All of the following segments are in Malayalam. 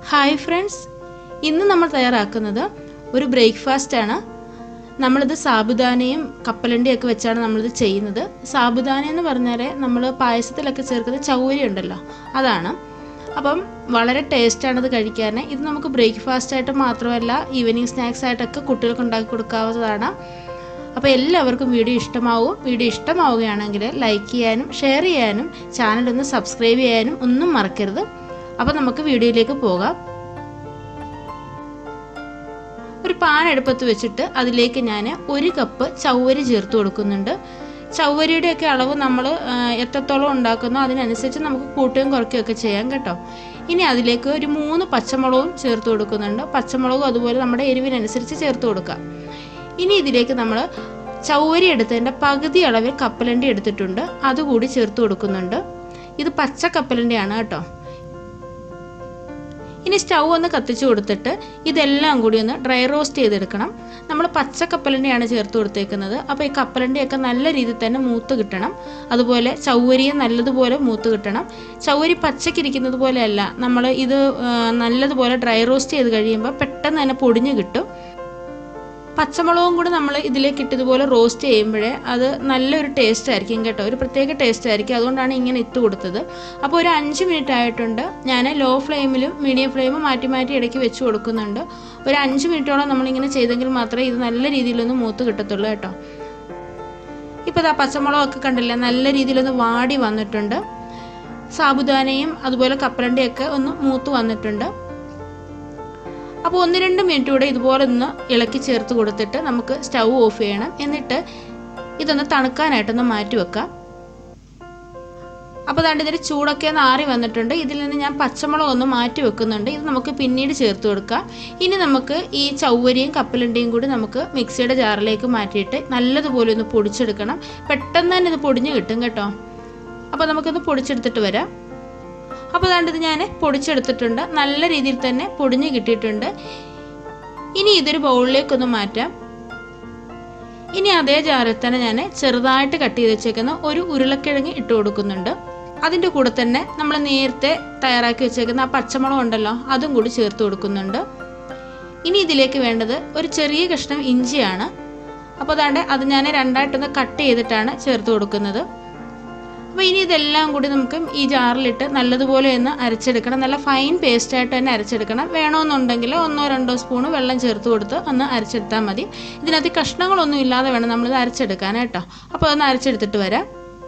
ഹായ് ഫ്രണ്ട്സ് ഇന്ന് നമ്മൾ തയ്യാറാക്കുന്നത് ഒരു ബ്രേക്ക്ഫാസ്റ്റ് ആണ് നമ്മളിത് സാബുദാനയും കപ്പലണ്ടിയും ഒക്കെ വെച്ചാണ് നമ്മളിത് ചെയ്യുന്നത് സാബുദാന എന്ന് പറഞ്ഞാൽ നമ്മൾ പായസത്തിലൊക്കെ ചേർക്കുന്ന ചൗരി ഉണ്ടല്ലോ അതാണ് അപ്പം വളരെ ടേസ്റ്റാണ് ഇത് കഴിക്കാൻ ഇത് നമുക്ക് ബ്രേക്ക്ഫാസ്റ്റ് ആയിട്ട് മാത്രമല്ല ഈവനിങ് സ്നാക്സ് ആയിട്ടൊക്കെ കുട്ടികൾക്ക് ഉണ്ടാക്കി കൊടുക്കാവുന്നതാണ് അപ്പോൾ എല്ലാവർക്കും വീഡിയോ ഇഷ്ടമാവും വീഡിയോ ഇഷ്ടമാവുകയാണെങ്കിൽ ലൈക്ക് ചെയ്യാനും ഷെയർ ചെയ്യാനും ചാനൽ ഒന്ന് സബ്സ്ക്രൈബ് ചെയ്യാനും ഒന്നും മറക്കരുത് അപ്പോൾ നമുക്ക് വീഡിയോയിലേക്ക് പോകാം ഒരു പാൻ അടുപ്പത്ത് വെച്ചിട്ട് അതിലേക്ക് ഞാൻ ഒരു കപ്പ് ചവ്വരി ചേർത്ത് കൊടുക്കുന്നുണ്ട് ചവ്വരിയുടെയൊക്കെ അളവ് നമ്മൾ എത്രത്തോളം ഉണ്ടാക്കുന്നോ അതിനനുസരിച്ച് നമുക്ക് കൂട്ടുകയും കുറയ്ക്കുകയും ഒക്കെ ചെയ്യാം കേട്ടോ ഇനി അതിലേക്ക് ഒരു മൂന്ന് പച്ചമുളകും ചേർത്ത് കൊടുക്കുന്നുണ്ട് പച്ചമുളകും അതുപോലെ നമ്മുടെ എരിവിനനുസരിച്ച് ചേർത്ത് കൊടുക്കാം ഇനി ഇതിലേക്ക് നമ്മൾ ചവ്വരി എടുത്തതിൻ്റെ പകുതി അളവിൽ കപ്പലണ്ടി എടുത്തിട്ടുണ്ട് അതുകൂടി ചേർത്ത് കൊടുക്കുന്നുണ്ട് ഇത് പച്ച കപ്പലണ്ടിയാണ് കേട്ടോ ഇനി സ്റ്റൗ ഒന്ന് കത്തിച്ചു കൊടുത്തിട്ട് ഇതെല്ലാം കൂടി ഒന്ന് ഡ്രൈ റോസ്റ്റ് ചെയ്തെടുക്കണം നമ്മൾ പച്ച കപ്പലണ്ടിയാണ് ചേർത്ത് കൊടുത്തേക്കുന്നത് അപ്പോൾ ഈ കപ്പലണ്ടിയൊക്കെ നല്ല രീതിയിൽ തന്നെ മൂത്ത് കിട്ടണം അതുപോലെ ചൗവരിയും നല്ലതുപോലെ മൂത്ത് കിട്ടണം ചൗവരി പച്ചക്കിരിക്കുന്നത് പോലെയല്ല നമ്മൾ ഇത് നല്ലതുപോലെ ഡ്രൈ റോസ്റ്റ് ചെയ്ത് കഴിയുമ്പോൾ പെട്ടെന്ന് തന്നെ പൊടിഞ്ഞ് കിട്ടും പച്ചമുളകും കൂടി നമ്മൾ ഇതിലേക്ക് ഇട്ടതുപോലെ റോസ്റ്റ് ചെയ്യുമ്പോഴേ അത് നല്ലൊരു ടേസ്റ്റ് ആയിരിക്കും കേട്ടോ ഒരു പ്രത്യേക ടേസ്റ്റ് ആയിരിക്കും അതുകൊണ്ടാണ് ഇങ്ങനെ ഇട്ട് കൊടുത്തത് അപ്പോൾ ഒരു അഞ്ച് മിനിറ്റ് ആയിട്ടുണ്ട് ഞാൻ ലോ ഫ്ലെയിമിലും മീഡിയം ഫ്ലെയിമും മാറ്റി മാറ്റി ഇടയ്ക്ക് വെച്ച് കൊടുക്കുന്നുണ്ട് ഒരു അഞ്ച് മിനിറ്റോളം നമ്മളിങ്ങനെ ചെയ്തെങ്കിൽ മാത്രമേ ഇത് നല്ല രീതിയിലൊന്ന് മൂത്ത് കിട്ടത്തുള്ളൂ കേട്ടോ ഇപ്പോൾ ഇതാ പച്ചമുളകൊക്കെ കണ്ടില്ല നല്ല രീതിയിലൊന്ന് വാടി വന്നിട്ടുണ്ട് സാബുദാനയും അതുപോലെ കപ്പലണ്ടിയൊക്കെ ഒന്ന് മൂത്ത് വന്നിട്ടുണ്ട് അപ്പോൾ ഒന്ന് രണ്ട് മിനിറ്റ് കൂടെ ഇതുപോലെ ഒന്ന് ഇളക്കി ചേർത്ത് കൊടുത്തിട്ട് നമുക്ക് സ്റ്റൗ ഓഫ് ചെയ്യണം എന്നിട്ട് ഇതൊന്ന് തണുക്കാനായിട്ടൊന്ന് മാറ്റി വെക്കാം അപ്പോൾ ദാണ്ട് ഇതിൻ്റെ ചൂടൊക്കെ ഒന്ന് ആറി വന്നിട്ടുണ്ട് ഇതിൽ നിന്ന് ഞാൻ പച്ചമുളക് ഒന്ന് മാറ്റി വെക്കുന്നുണ്ട് ഇത് നമുക്ക് പിന്നീട് ചേർത്ത് കൊടുക്കാം ഇനി നമുക്ക് ഈ ചൗവരിയും കപ്പലണ്ടിയും കൂടി നമുക്ക് മിക്സിയുടെ ജാറിലേക്ക് മാറ്റിയിട്ട് നല്ലതുപോലെ ഒന്ന് പൊടിച്ചെടുക്കണം പെട്ടെന്ന് തന്നെ ഇത് പൊടിഞ്ഞ് കിട്ടും കേട്ടോ അപ്പോൾ നമുക്കിത് പൊടിച്ചെടുത്തിട്ട് വരാം അപ്പോൾ അതാണ്ട് ഇത് ഞാൻ പൊടിച്ചെടുത്തിട്ടുണ്ട് നല്ല രീതിയിൽ തന്നെ പൊടിഞ്ഞ് കിട്ടിയിട്ടുണ്ട് ഇനി ഇതൊരു ബൗളിലേക്കൊന്ന് മാറ്റാം ഇനി അതേ ജാറിൽ തന്നെ ഞാൻ ചെറുതായിട്ട് കട്ട് ചെയ്ത് വെച്ചേക്കുന്ന ഒരു ഉരുളക്കിഴങ്ങ് ഇട്ട് കൊടുക്കുന്നുണ്ട് അതിൻ്റെ കൂടെ തന്നെ നമ്മൾ നേരത്തെ തയ്യാറാക്കി വെച്ചേക്കുന്ന ആ പച്ചമുളക് ഉണ്ടല്ലോ അതും കൂടി ചേർത്ത് കൊടുക്കുന്നുണ്ട് ഇനി ഇതിലേക്ക് വേണ്ടത് ഒരു ചെറിയ കഷ്ണം ഇഞ്ചിയാണ് അപ്പോൾ അതാണ്ട് അത് ഞാൻ രണ്ടായിട്ടൊന്ന് കട്ട് ചെയ്തിട്ടാണ് ചേർത്ത് കൊടുക്കുന്നത് അപ്പോൾ ഇനി ഇതെല്ലാം കൂടി നമുക്ക് ഈ ജാറിലിട്ട് നല്ലതുപോലെ ഒന്ന് അരച്ചെടുക്കണം നല്ല ഫൈൻ പേസ്റ്റായിട്ട് തന്നെ അരച്ചെടുക്കണം വേണമെന്നുണ്ടെങ്കിൽ ഒന്നോ രണ്ടോ സ്പൂണ് വെള്ളം ചേർത്ത് കൊടുത്ത് ഒന്ന് അരച്ചെടുത്താൽ മതി ഇതിനകത്ത് കഷ്ണങ്ങളൊന്നും ഇല്ലാതെ വേണം നമ്മളിത് അരച്ചെടുക്കാൻ കേട്ടോ അപ്പോൾ ഒന്ന് അരച്ചെടുത്തിട്ട് വരാം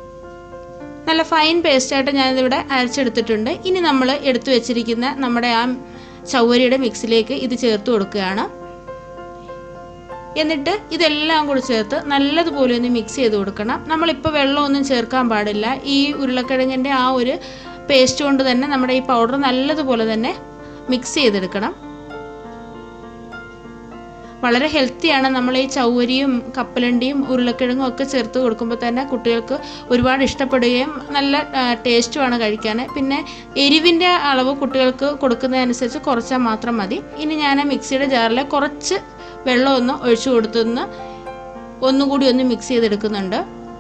നല്ല ഫൈൻ പേസ്റ്റായിട്ട് ഞാനിതിവിടെ അരച്ചെടുത്തിട്ടുണ്ട് ഇനി നമ്മൾ എടുത്തു വെച്ചിരിക്കുന്ന നമ്മുടെ ആ ചൗവരിയുടെ മിക്സിലേക്ക് ഇത് ചേർത്ത് കൊടുക്കുകയാണ് എന്നിട്ട് ഇതെല്ലാം കൂടി ചേർത്ത് നല്ലതുപോലെ ഒന്ന് മിക്സ് ചെയ്ത് കൊടുക്കണം നമ്മളിപ്പോൾ വെള്ളമൊന്നും ചേർക്കാൻ പാടില്ല ഈ ഉരുളക്കിഴങ്ങിൻ്റെ ആ ഒരു പേസ്റ്റ് കൊണ്ട് തന്നെ നമ്മുടെ ഈ പൗഡർ നല്ലതുപോലെ തന്നെ മിക്സ് ചെയ്തെടുക്കണം വളരെ ഹെൽത്തിയാണ് നമ്മൾ ഈ ചൗവരിയും കപ്പലണ്ടിയും ഉരുളക്കിഴങ്ങും ഒക്കെ ചേർത്ത് കൊടുക്കുമ്പോൾ തന്നെ കുട്ടികൾക്ക് ഒരുപാട് ഇഷ്ടപ്പെടുകയും നല്ല ടേസ്റ്റുമാണ് കഴിക്കാൻ പിന്നെ എരിവിൻ്റെ അളവ് കുട്ടികൾക്ക് കൊടുക്കുന്നതനുസരിച്ച് കുറച്ചാൽ മാത്രം മതി ഇനി ഞാൻ മിക്സിയുടെ ജാറിൽ കുറച്ച് വെള്ളം ഒന്ന് ഒഴിച്ചു കൊടുത്തൊന്ന് ഒന്നുകൂടി ഒന്ന് മിക്സ് ചെയ്തെടുക്കുന്നുണ്ട്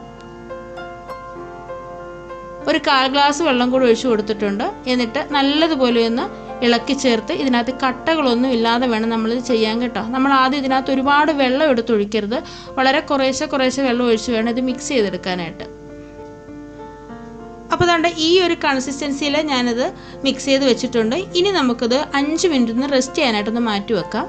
ഒരു കാൽ ഗ്ലാസ് വെള്ളം കൂടി ഒഴിച്ചു കൊടുത്തിട്ടുണ്ട് എന്നിട്ട് നല്ലതുപോലെ ഒന്ന് ഇളക്കി ചേർത്ത് ഇതിനകത്ത് കട്ടകളൊന്നും ഇല്ലാതെ വേണം നമ്മളിത് ചെയ്യാൻ കേട്ടോ നമ്മൾ ആദ്യം ഇതിനകത്ത് ഒരുപാട് വെള്ളം എടുത്തൊഴിക്കരുത് വളരെ കുറേശ്ശെ കുറേശ്ശെ വെള്ളം ഒഴിച്ച് വേണം ഇത് മിക്സ് ചെയ്തെടുക്കാനായിട്ട് അപ്പോൾ അതുകൊണ്ട് ഈ ഒരു കൺസിസ്റ്റൻസിയിൽ ഞാനത് മിക്സ് ചെയ്ത് വെച്ചിട്ടുണ്ട് ഇനി നമുക്കിത് അഞ്ച് മിനിറ്റ് ഒന്ന് റെസ്റ്റ് ചെയ്യാനായിട്ടൊന്ന് മാറ്റി വെക്കാം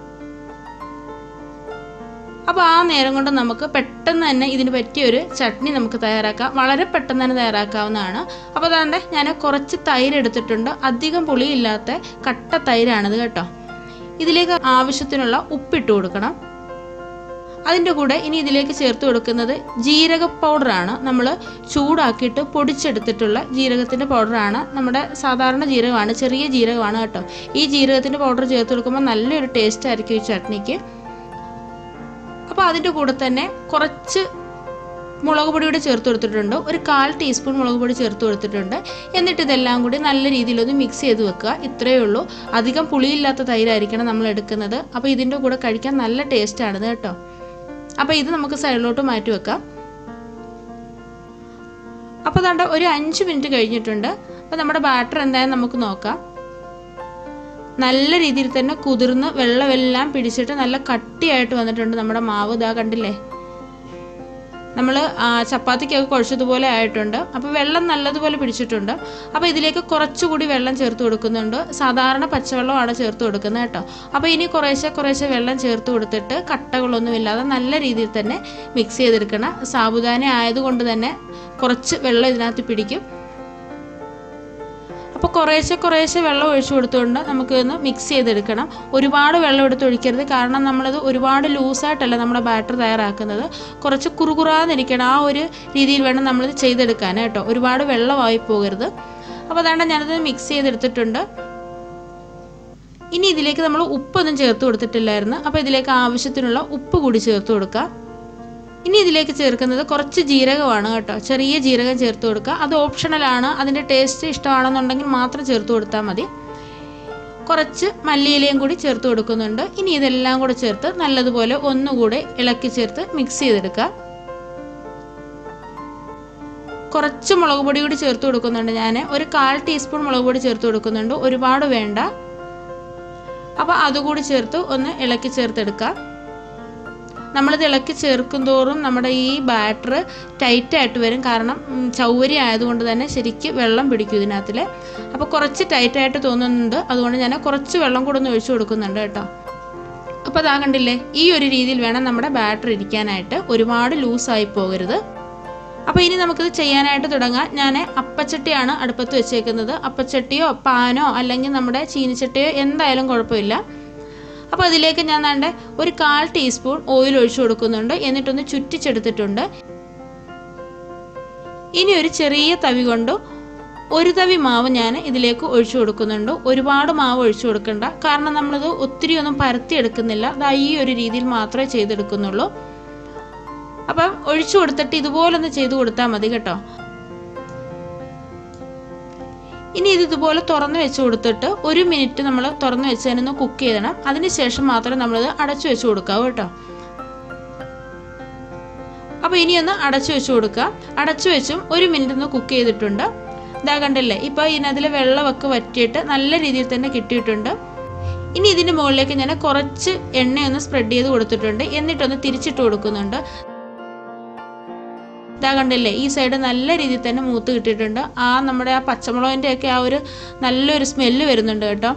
അപ്പോൾ ആ നേരം കൊണ്ട് നമുക്ക് പെട്ടെന്ന് തന്നെ ഇതിന് പറ്റിയൊരു ചട്നി നമുക്ക് തയ്യാറാക്കാം വളരെ പെട്ടെന്ന് തന്നെ തയ്യാറാക്കാവുന്നതാണ് അപ്പോൾ അതുകൊണ്ട് ഞാൻ കുറച്ച് തൈര് എടുത്തിട്ടുണ്ട് അധികം പുളിയില്ലാത്ത കട്ട തൈരാണിത് കേട്ടോ ഇതിലേക്ക് ആവശ്യത്തിനുള്ള ഉപ്പിട്ട് കൊടുക്കണം അതിൻ്റെ കൂടെ ഇനി ഇതിലേക്ക് ചേർത്ത് കൊടുക്കുന്നത് ജീരക പൗഡറാണ് നമ്മൾ ചൂടാക്കിയിട്ട് പൊടിച്ചെടുത്തിട്ടുള്ള ജീരകത്തിൻ്റെ പൗഡറാണ് നമ്മുടെ സാധാരണ ജീരകമാണ് ചെറിയ ജീരകമാണ് കേട്ടോ ഈ ജീരകത്തിൻ്റെ പൗഡർ ചേർത്ത് കൊടുക്കുമ്പോൾ നല്ലൊരു ടേസ്റ്റ് ആയിരിക്കും ഈ ചട്നിക്ക് അപ്പോൾ അതിൻ്റെ കൂടെ തന്നെ കുറച്ച് മുളക് പൊടി കൂടി ചേർത്ത് കൊടുത്തിട്ടുണ്ട് ഒരു കാൽ ടീസ്പൂൺ മുളക് പൊടി ചേർത്ത് കൊടുത്തിട്ടുണ്ട് എന്നിട്ട് ഇതെല്ലാം കൂടി നല്ല രീതിയിലൊന്ന് മിക്സ് ചെയ്ത് വെക്കുക ഇത്രയേ ഉള്ളൂ അധികം പുളിയില്ലാത്ത തൈരായിരിക്കണം നമ്മൾ എടുക്കുന്നത് അപ്പോൾ ഇതിൻ്റെ കൂടെ കഴിക്കാൻ നല്ല ടേസ്റ്റാണിത് കേട്ടോ അപ്പോൾ ഇത് നമുക്ക് സൈഡിലോട്ട് മാറ്റി വെക്കാം അപ്പോൾ ദാണ്ട ഒരു അഞ്ച് മിനിറ്റ് കഴിഞ്ഞിട്ടുണ്ട് അപ്പോൾ നമ്മുടെ ബാറ്റർ എന്തായാലും നമുക്ക് നോക്കാം നല്ല രീതിയിൽ തന്നെ കുതിർന്ന് വെള്ളമെല്ലാം പിടിച്ചിട്ട് നല്ല കട്ടിയായിട്ട് വന്നിട്ടുണ്ട് നമ്മുടെ മാവ് ഇതാ കണ്ടില്ലേ നമ്മൾ ചപ്പാത്തിക്കൊക്കെ കുഴച്ചതുപോലെ ആയിട്ടുണ്ട് അപ്പോൾ വെള്ളം നല്ലതുപോലെ പിടിച്ചിട്ടുണ്ട് അപ്പോൾ ഇതിലേക്ക് കുറച്ചുകൂടി വെള്ളം ചേർത്ത് കൊടുക്കുന്നുണ്ട് സാധാരണ പച്ചവെള്ളമാണ് ചേർത്ത് കൊടുക്കുന്നത് കേട്ടോ അപ്പോൾ ഇനി കുറേശ്ശെ കുറേശ്ശെ വെള്ളം ചേർത്ത് കൊടുത്തിട്ട് കട്ടകളൊന്നും ഇല്ലാതെ നല്ല രീതിയിൽ തന്നെ മിക്സ് ചെയ്തെടുക്കണം സാബുദാന ആയതുകൊണ്ട് തന്നെ കുറച്ച് വെള്ളം ഇതിനകത്ത് പിടിക്കും അപ്പോൾ കുറേശ്ശെ കുറേശ്ശെ വെള്ളം ഒഴിച്ചു കൊടുത്തുകൊണ്ട് നമുക്ക് ഒന്ന് മിക്സ് ചെയ്തെടുക്കണം ഒരുപാട് വെള്ളം എടുത്ത് ഒഴിക്കരുത് കാരണം നമ്മളത് ഒരുപാട് ലൂസായിട്ടല്ല നമ്മുടെ ബാറ്റർ തയ്യാറാക്കുന്നത് കുറച്ച് കുറുകുറാന്നിരിക്കണം ആ ഒരു രീതിയിൽ വേണം നമ്മളിത് ചെയ്തെടുക്കാൻ കേട്ടോ ഒരുപാട് വെള്ളമായി പോകരുത് അപ്പോൾ അതാണ്ട് ഞാനത് മിക്സ് ചെയ്തെടുത്തിട്ടുണ്ട് ഇനി ഇതിലേക്ക് നമ്മൾ ഉപ്പൊന്നും ചേർത്ത് കൊടുത്തിട്ടില്ലായിരുന്നു അപ്പോൾ ഇതിലേക്ക് ആവശ്യത്തിനുള്ള ഉപ്പ് കൂടി ചേർത്ത് കൊടുക്കാം ഇനി ഇതിലേക്ക് ചേർക്കുന്നത് കുറച്ച് ജീരകമാണ് കേട്ടോ ചെറിയ ജീരകം ചേർത്ത് കൊടുക്കുക അത് ഓപ്ഷണലാണ് അതിൻ്റെ ടേസ്റ്റ് ഇഷ്ടമാണെന്നുണ്ടെങ്കിൽ മാത്രം ചേർത്ത് കൊടുത്താൽ മതി കുറച്ച് മല്ലിയിലയും കൂടി ചേർത്ത് കൊടുക്കുന്നുണ്ട് ഇനി ഇതെല്ലാം കൂടെ ചേർത്ത് നല്ലതുപോലെ ഒന്നുകൂടെ ഇളക്കി ചേർത്ത് മിക്സ് ചെയ്തെടുക്കുക കുറച്ച് മുളക് പൊടി കൂടി ചേർത്ത് കൊടുക്കുന്നുണ്ട് ഞാൻ ഒരു കാൽ ടീസ്പൂൺ മുളക് പൊടി ചേർത്ത് കൊടുക്കുന്നുണ്ട് ഒരുപാട് വേണ്ട അപ്പോൾ അതുകൂടി ചേർത്ത് ഒന്ന് ഇളക്കി ചേർത്തെടുക്കാം നമ്മളിത് ഇളക്കി ചേർക്കും തോറും നമ്മുടെ ഈ ബാറ്റർ ടൈറ്റായിട്ട് വരും കാരണം ചൗവരി ആയതുകൊണ്ട് തന്നെ ശരിക്ക് വെള്ളം പിടിക്കും ഇതിനകത്തിൽ അപ്പോൾ കുറച്ച് ടൈറ്റായിട്ട് തോന്നുന്നുണ്ട് അതുകൊണ്ട് ഞാൻ കുറച്ച് വെള്ളം കൂടെ ഒന്ന് ഒഴിച്ചു കൊടുക്കുന്നുണ്ട് കേട്ടോ അപ്പോൾ അതാ കണ്ടില്ലേ ഈ ഒരു രീതിയിൽ വേണം നമ്മുടെ ബാറ്റർ ഇരിക്കാനായിട്ട് ഒരുപാട് ലൂസായി പോകരുത് അപ്പോൾ ഇനി നമുക്കിത് ചെയ്യാനായിട്ട് തുടങ്ങാം ഞാൻ അപ്പച്ചട്ടിയാണ് അടുപ്പത്ത് വെച്ചേക്കുന്നത് അപ്പച്ചട്ടിയോ പാനോ അല്ലെങ്കിൽ നമ്മുടെ ചീനിച്ചട്ടിയോ എന്തായാലും കുഴപ്പമില്ല അപ്പോൾ അതിലേക്ക് ഞാൻ വേണ്ട ഒരു കാൽ ടീസ്പൂൺ ഓയിൽ ഒഴിച്ചു കൊടുക്കുന്നുണ്ട് എന്നിട്ടൊന്ന് ചുറ്റിച്ചെടുത്തിട്ടുണ്ട് ഇനി ഒരു ചെറിയ തവി കൊണ്ട് ഒരു തവി മാവ് ഞാൻ ഇതിലേക്ക് ഒഴിച്ചു കൊടുക്കുന്നുണ്ട് ഒരുപാട് മാവ് ഒഴിച്ചു കൊടുക്കണ്ട കാരണം നമ്മളിത് ഒത്തിരി ഒന്നും പരത്തിയെടുക്കുന്നില്ല അതാ ഈ ഒരു രീതിയിൽ മാത്രമേ ചെയ്തെടുക്കുന്നുള്ളൂ അപ്പം ഒഴിച്ചു കൊടുത്തിട്ട് ഇതുപോലൊന്ന് ചെയ്ത് കൊടുത്താൽ മതി കേട്ടോ ഇനി ഇത് ഇതുപോലെ തുറന്ന് വെച്ച് കൊടുത്തിട്ട് ഒരു മിനിറ്റ് നമ്മൾ തുറന്ന് വെച്ചതിനൊന്ന് കുക്ക് ചെയ്യണം അതിനുശേഷം മാത്രമേ നമ്മളിത് അടച്ചു വെച്ച് കൊടുക്കാവൂ കേട്ടോ അപ്പോൾ ഇനി ഒന്ന് അടച്ചു വെച്ച് കൊടുക്കുക അടച്ചു വെച്ചും ഒരു മിനിറ്റ് ഒന്ന് കുക്ക് ചെയ്തിട്ടുണ്ട് ഇതാ കണ്ടില്ലേ ഇപ്പോൾ ഇതിനതിൽ വെള്ളമൊക്കെ വറ്റിയിട്ട് നല്ല രീതിയിൽ തന്നെ കിട്ടിയിട്ടുണ്ട് ഇനി ഇതിൻ്റെ മുകളിലേക്ക് ഞാൻ കുറച്ച് എണ്ണയൊന്ന് സ്പ്രെഡ് ചെയ്ത് കൊടുത്തിട്ടുണ്ട് എന്നിട്ടൊന്ന് തിരിച്ചിട്ട് കൊടുക്കുന്നുണ്ട് ഇതാ കണ്ടില്ലേ ഈ സൈഡ് നല്ല രീതിയിൽ തന്നെ മൂത്ത് കിട്ടിയിട്ടുണ്ട് ആ നമ്മുടെ ആ പച്ചമുളകിൻ്റെ ഒക്കെ ആ ഒരു നല്ലൊരു സ്മെല്ല് വരുന്നുണ്ട് കേട്ടോ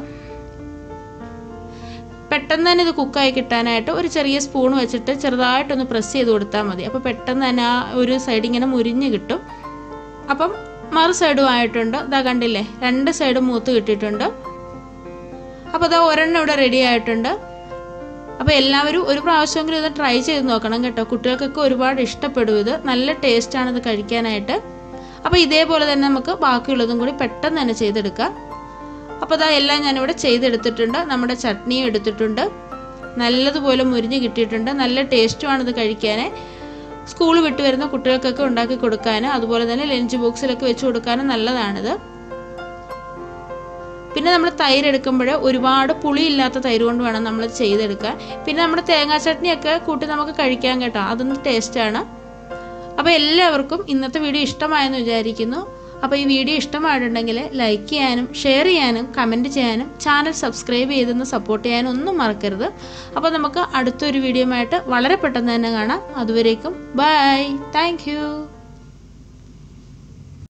പെട്ടെന്ന് തന്നെ ഇത് കുക്കായി കിട്ടാനായിട്ട് ഒരു ചെറിയ സ്പൂൺ വെച്ചിട്ട് ചെറുതായിട്ടൊന്ന് പ്രസ് ചെയ്ത് കൊടുത്താൽ മതി അപ്പോൾ പെട്ടെന്ന് തന്നെ ആ ഒരു സൈഡ് ഇങ്ങനെ മുരിഞ്ഞ് കിട്ടും അപ്പം മറു സൈഡും ആയിട്ടുണ്ട് ഇതാ കണ്ടില്ലേ രണ്ട് സൈഡും മൂത്ത് കിട്ടിയിട്ടുണ്ട് അപ്പോൾ ഇതാ ഒരെണ്ണം ഇവിടെ റെഡി ആയിട്ടുണ്ട് അപ്പോൾ എല്ലാവരും ഒരു പ്രാവശ്യമെങ്കിലും ഇത് ട്രൈ ചെയ്ത് നോക്കണം കേട്ടോ കുട്ടികൾക്കൊക്കെ ഒരുപാട് ഇഷ്ടപ്പെടും ഇത് നല്ല ടേസ്റ്റാണ് ഇത് കഴിക്കാനായിട്ട് അപ്പോൾ ഇതേപോലെ തന്നെ നമുക്ക് ബാക്കിയുള്ളതും കൂടി പെട്ടെന്ന് തന്നെ ചെയ്തെടുക്കാം അപ്പോൾ അതാ എല്ലാം ഞാനിവിടെ ചെയ്തെടുത്തിട്ടുണ്ട് നമ്മുടെ ചട്നിയും എടുത്തിട്ടുണ്ട് നല്ലതുപോലെ മുരിഞ്ഞ് കിട്ടിയിട്ടുണ്ട് നല്ല ടേസ്റ്റുമാണ് ഇത് കഴിക്കാൻ സ്കൂൾ വിട്ട് വരുന്ന കുട്ടികൾക്കൊക്കെ ഉണ്ടാക്കി കൊടുക്കാനും അതുപോലെ തന്നെ ലഞ്ച് ബോക്സിലൊക്കെ വെച്ച് കൊടുക്കാനും നല്ലതാണിത് പിന്നെ നമ്മൾ തൈര് എടുക്കുമ്പോൾ ഒരുപാട് പുളിയില്ലാത്ത തൈര് കൊണ്ട് വേണം നമ്മൾ ചെയ്തെടുക്കാൻ പിന്നെ നമ്മുടെ തേങ്ങാ ചട്നിയൊക്കെ കൂട്ടി നമുക്ക് കഴിക്കാൻ കേട്ടോ അതൊന്ന് ടേസ്റ്റാണ് അപ്പോൾ എല്ലാവർക്കും ഇന്നത്തെ വീഡിയോ ഇഷ്ടമായെന്ന് വിചാരിക്കുന്നു അപ്പോൾ ഈ വീഡിയോ ഇഷ്ടമായിട്ടുണ്ടെങ്കിൽ ലൈക്ക് ചെയ്യാനും ഷെയർ ചെയ്യാനും കമൻറ്റ് ചെയ്യാനും ചാനൽ സബ്സ്ക്രൈബ് ചെയ്തൊന്ന് സപ്പോർട്ട് ചെയ്യാനും ഒന്നും മറക്കരുത് അപ്പോൾ നമുക്ക് അടുത്തൊരു വീഡിയോ ആയിട്ട് വളരെ പെട്ടെന്ന് തന്നെ കാണാം അതുവരേക്കും ബൈ താങ്ക്